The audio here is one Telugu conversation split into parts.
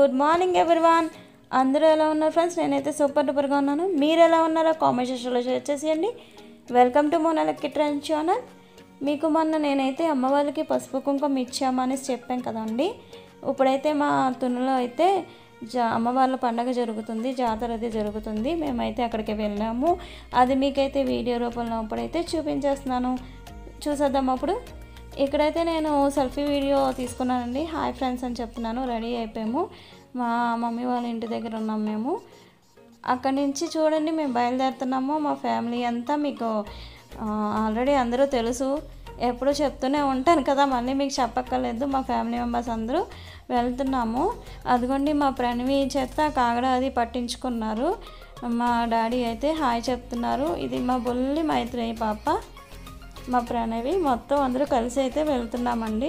గుడ్ మార్నింగ్ ఎవ్రీవాన్ అందరూ ఎలా ఉన్నారు ఫ్రెండ్స్ నేనైతే సూపర్ డూపర్గా ఉన్నాను మీరు ఎలా ఉన్నారో కామెంట్ సెక్షన్లో షేర్ చేసేయండి వెల్కమ్ టు మోనాలకి ట్రెండ్ ఛానల్ మీకు మొన్న నేనైతే అమ్మ వాళ్ళకి పసుపు కుంకుమ ఇచ్చామని చెప్పాను కదండి ఇప్పుడైతే మా తునులో అయితే జా అమ్మ వాళ్ళ పండగ జరుగుతుంది జాతర అది జరుగుతుంది మేమైతే అక్కడికి వెళ్ళాము అది మీకైతే వీడియో రూపంలో అప్పుడైతే చూపించేస్తున్నాను చూసేద్దాం అప్పుడు ఇక్కడైతే నేను సెల్ఫీ వీడియో తీసుకున్నానండి హాయ్ ఫ్రెండ్స్ అని చెప్తున్నాను రెడీ అయిపోయాము మా మమ్మీ వాళ్ళ ఇంటి దగ్గర ఉన్నాం మేము అక్కడి నుంచి చూడండి మేము బయలుదేరుతున్నాము మా ఫ్యామిలీ అంతా మీకు ఆల్రెడీ అందరూ తెలుసు ఎప్పుడూ చెప్తూనే ఉంటాను కదా మళ్ళీ మీకు చెప్పక్కర్లేదు మా ఫ్యామిలీ మెంబర్స్ అందరూ వెళ్తున్నాము అదిగోండి మా ప్రణవి చేత కాగడ అది పట్టించుకున్నారు మా డాడీ అయితే హాయ్ చెప్తున్నారు ఇది మా బొల్లి మైత్రేయి పాప మా ప్రణవి మొత్తం అందరూ కలిసి అయితే వెళ్తున్నామండి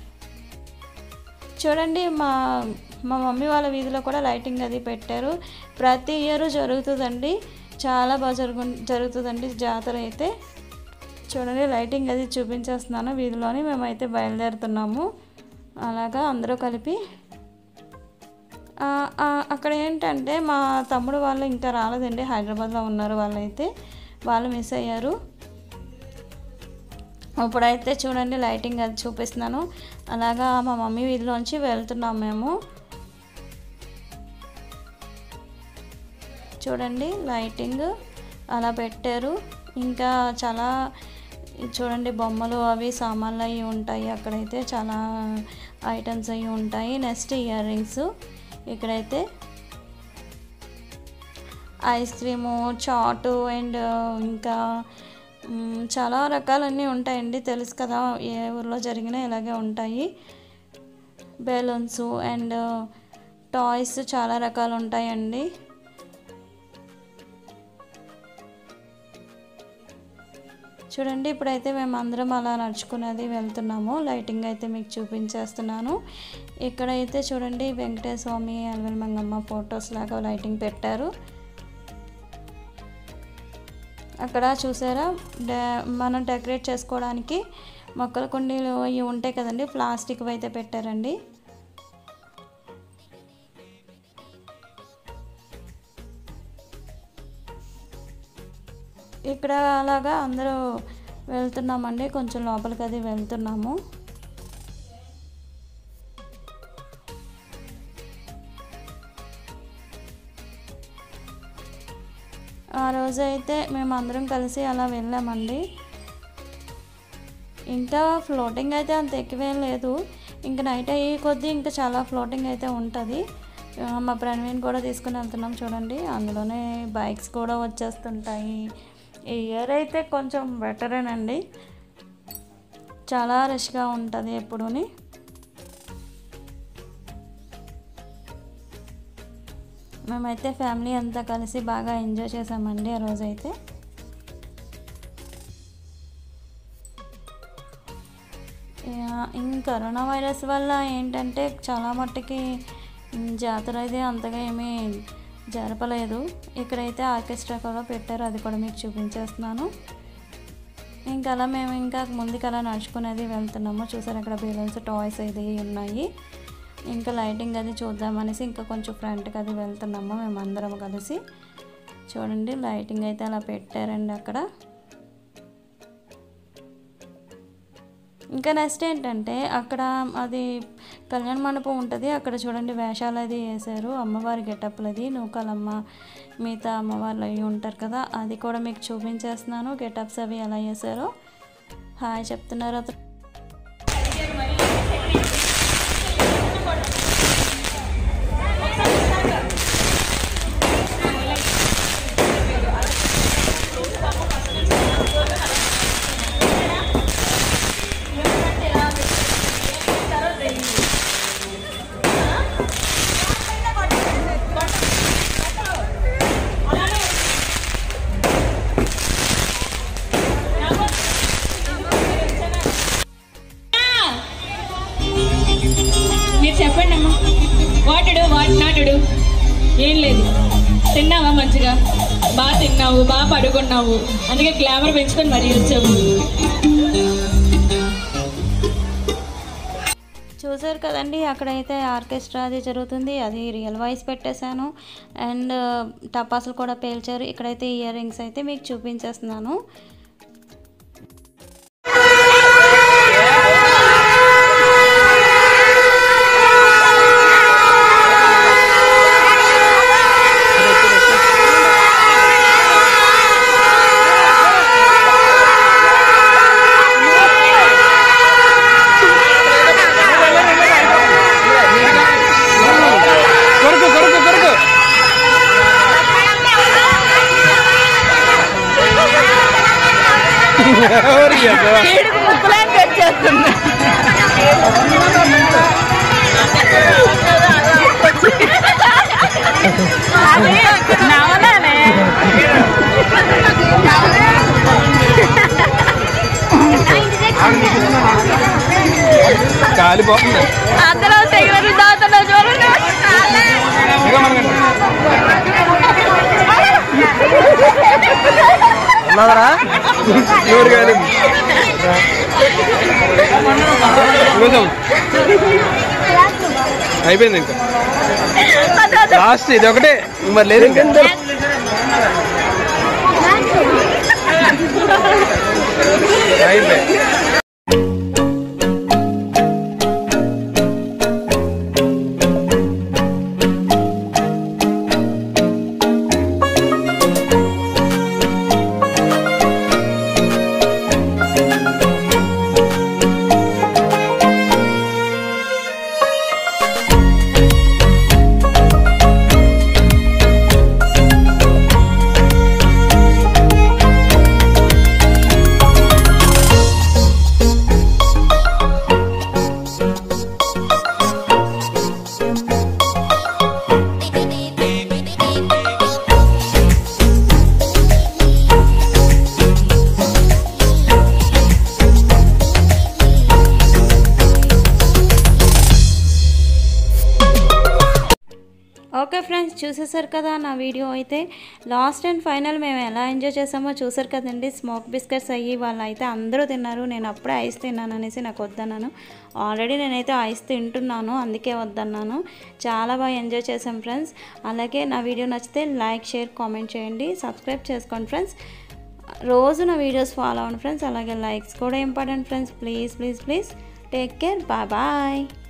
చూడండి మా మా మమ్మీ వాళ్ళ వీధిలో కూడా లైటింగ్ అది పెట్టారు ప్రతి ఇయర్ జరుగుతుందండి చాలా బాగా జరుగు జరుగుతుందండి జాతర అయితే చూడండి లైటింగ్ అది చూపించేస్తున్నాను వీధిలోని మేమైతే బయలుదేరుతున్నాము అలాగా అందరూ కలిపి ఆ, ఆ, అక్కడ ఏంటంటే మా తమ్ముడు వాళ్ళు ఇంకా రాలేదండి హైదరాబాద్లో ఉన్నారు వాళ్ళైతే వాళ్ళు మిస్ అయ్యారు ఇప్పుడైతే చూడండి లైటింగ్ అది చూపిస్తున్నాను అలాగా మా మమ్మీ వీధిలోంచి వెళ్తున్నాం మేము చూడండి లైటింగ్ అలా పెట్టారు ఇంకా చాలా చూడండి బొమ్మలు అవి సామాన్లు అవి ఉంటాయి అక్కడైతే చాలా ఐటమ్స్ అవి ఉంటాయి నెక్స్ట్ ఇయర్ రింగ్స్ ఇక్కడైతే ఐస్ క్రీము చాటు అండ్ ఇంకా మ్, చాలా రకాలన్నీ ఉంటాయండి తెలుసు కదా ఏ ఊర్లో జరిగినా ఇలాగే ఉంటాయి బెలూన్స్ అండ్ టాయ్స్ చాలా రకాలు ఉంటాయండి చూడండి ఇప్పుడైతే మేము అందరం అలా నడుచుకునేది వెళ్తున్నాము లైటింగ్ అయితే మీకు చూపించేస్తున్నాను ఇక్కడైతే చూడండి వెంకటేశ్వర స్వామి అల్వెల్ మంగమ్మ ఫొటోస్ లాగా లైటింగ్ పెట్టారు అక్కడ చూసారా డే మనం డెకరేట్ చేసుకోవడానికి మొక్కల కుండీలు ఇవి ఉంటాయి కదండి ప్లాస్టిక్ అయితే పెట్టారండి ఇక్కడ అలాగా అందరూ వెళ్తున్నామండి కొంచెం లోపలికి అది వెళ్తున్నాము ఆ రోజు అయితే మేము అందరం కలిసి అలా వెళ్ళామండి ఇంకా ఫ్లోటింగ్ అయితే అంత ఎక్కువేం లేదు ఇంకా నైట్ అయ్యే కొద్దీ ఇంకా చాలా ఫ్లోటింగ్ అయితే ఉంటుంది ఆ, మా ప్రణవీని కూడా తీసుకుని వెళ్తున్నాం చూడండి అందులోనే బైక్స్ కూడా వచ్చేస్తుంటాయి ఈ ఇయర్ అయితే కొంచెం బెటరేనండి చాలా రష్గా ఉంటుంది ఎప్పుడూని మేమైతే ఫ్యామిలీ అంతా కలిసి బాగా ఎంజాయ్ చేసామండి ఆ రోజైతే యా- ఇంకా కరోనా వైరస్ వల్ల ఏంటంటే చాలా మట్టుకి ఉమ్, జాతర అయితే అంతగా ఏమీ జరపలేదు ఇక్కడైతే ఆర్కెస్ట్రా కూడా పెట్టారు అది కూడా మీకు చూపించేస్తున్నాను ఇంకా అలా మేము ఇంకా ముందుకు అలా నడుచుకునేది వెళ్తున్నాము చూసారు అక్కడ బెలూన్స్ టాయ్స్ ఇది ఉన్నాయి ఇంకా లైటింగ్ అది చూద్దామనేసి ఇంకా కొంచెం ఫ్రంట్కి అది వెళ్తున్నాము మేమందరం కలిసి చూడండి లైటింగ్ అయితే అలా పెట్టారండి అక్కడ ఇంకా నెక్స్ట్ ఏంటంటే అక్కడ అది కళ్యాణ మండపం ఉంటుంది అక్కడ చూడండి వేషాలు అది వేసారు అమ్మవారి గెటప్లు అది నూకలమ్మ మిగతా అమ్మవార్లు అవి ఉంటారు కదా అది కూడా మీకు చూపించేస్తున్నాను గెటప్స్ అవి ఎలా వేసారో హాయ్ చెప్తున్నారు అతను మీరు చెప్పండి అమ్మా వాటుడు వాట్ నాటుడు ఏం లేదు తిన్నావా మంచిగా బాగా తిన్నావు బాగా పడుకున్నావు అందుకే గ్లామర్ పెంచుకొని మరీ వచ్చావు చూసారు చూసారు కదండి అక్కడైతే ఆర్కెస్ట్రా అది జరుగుతుంది అది రియల్ వాయిస్ పెట్టేశాను అండ్ టపాసులు కూడా పేల్చారు ఇక్కడైతే ఇయర్ రింగ్స్ అయితే మీకు చూపించేస్తున్నాను కొరకు కొరకు కొరకు ఎవరి అబ్బా? కాలిపోతుంది అందరూ సిగరెట్ తాగుతున్నా చూడండి ఇదిగో మనకండి. ఎవరు కాలింది ఇదిగో చూడు. అయిపోయింది ఇంకా లాస్ట్ ఇది ఒకటే మరి లేదు ఇంకా అయిపోయింది ఓకే ఫ్రెండ్స్ చూసేసారు కదా నా వీడియో అయితే లాస్ట్ అండ్ ఫైనల్ మేము ఎలా ఎంజాయ్ చేసామో చూసారు కదండి స్మోక్ బిస్కెట్స్ అయ్యి వాళ్ళు అయితే అందరూ తిన్నారు నేను అప్పుడే ఐస్ తిన్నాను అనేసి నాకు వద్దన్నాను ఆల్రెడీ నేనైతే ఐస్ తింటున్నాను అందుకే వద్దన్నాను చాలా బాగా ఎంజాయ్ చేసాం ఫ్రెండ్స్ అలాగే నా వీడియో నచ్చితే లైక్ షేర్ కామెంట్ చేయండి సబ్స్క్రైబ్ చేసుకోండి ఫ్రెండ్స్ రోజు నా వీడియోస్ ఫాలో అవ్వండి ఫ్రెండ్స్ అలాగే లైక్స్ కూడా important friends please please please take care bye bye